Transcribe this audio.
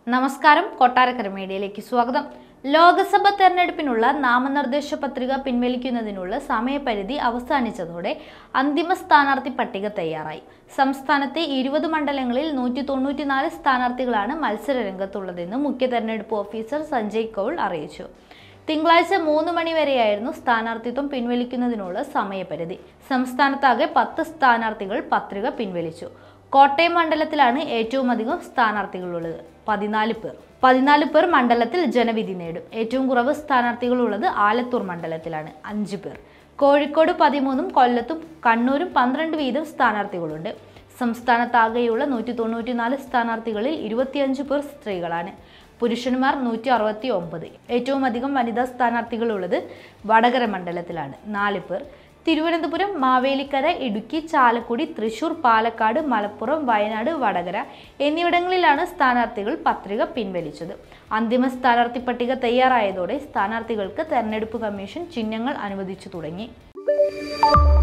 നമസ്കാരം കൊട്ടാരക്കര മീഡിയയിലേക്ക് സ്വാഗതം ലോക്സഭ തെരഞ്ഞെടുപ്പിനുള്ള നാമനിർദ്ദേശ പത്രിക പിൻവലിക്കുന്നതിനുള്ള സമയപരിധി അവസാനിച്ചതോടെ അന്തിമ സ്ഥാനാർത്ഥി പട്ടിക തയ്യാറായി സംസ്ഥാനത്തെ ഇരുപത് മണ്ഡലങ്ങളിൽ നൂറ്റി തൊണ്ണൂറ്റിനാല് സ്ഥാനാർത്ഥികളാണ് മത്സര രംഗത്തുള്ളതെന്ന് മുഖ്യ തെരഞ്ഞെടുപ്പ് ഓഫീസർ സഞ്ജയ് കൗൾ അറിയിച്ചു തിങ്കളാഴ്ച മൂന്ന് മണി വരെയായിരുന്നു സ്ഥാനാർത്ഥിത്വം പിൻവലിക്കുന്നതിനുള്ള സമയപരിധി സംസ്ഥാനത്താകെ പത്ത് സ്ഥാനാർത്ഥികൾ പത്രിക പിൻവലിച്ചു കോട്ടയം മണ്ഡലത്തിലാണ് ഏറ്റവും അധികം സ്ഥാനാർത്ഥികളുള്ളത് പതിനാല് പേർ പതിനാല് പേർ മണ്ഡലത്തിൽ ജനവിധി നേടും ഏറ്റവും കുറവ് സ്ഥാനാർത്ഥികളുള്ളത് ആലത്തൂർ മണ്ഡലത്തിലാണ് അഞ്ച് പേർ കോഴിക്കോട് പതിമൂന്നും കൊല്ലത്തും കണ്ണൂരും പന്ത്രണ്ട് വീതം സ്ഥാനാർത്ഥികളുണ്ട് സംസ്ഥാനത്താകെയുള്ള നൂറ്റി തൊണ്ണൂറ്റിനാല് സ്ഥാനാർത്ഥികളിൽ ഇരുപത്തിയഞ്ച് പേർ സ്ത്രീകളാണ് പുരുഷന്മാർ നൂറ്റി അറുപത്തി ഒമ്പത് ഏറ്റവും അധികം വനിതാ സ്ഥാനാർത്ഥികളുള്ളത് വടകര മണ്ഡലത്തിലാണ് നാല് പേർ തിരുവനന്തപുരം മാവേലിക്കര ഇടുക്കി ചാലക്കുടി തൃശൂർ പാലക്കാട് മലപ്പുറം വയനാട് വടകര എന്നിവിടങ്ങളിലാണ് സ്ഥാനാർത്ഥികൾ പത്രിക പിൻവലിച്ചത് അന്തിമ സ്ഥാനാർത്ഥി പട്ടിക തയ്യാറായതോടെ സ്ഥാനാർത്ഥികൾക്ക് തെരഞ്ഞെടുപ്പ് കമ്മീഷൻ ചിഹ്നങ്ങൾ അനുവദിച്ചു തുടങ്ങി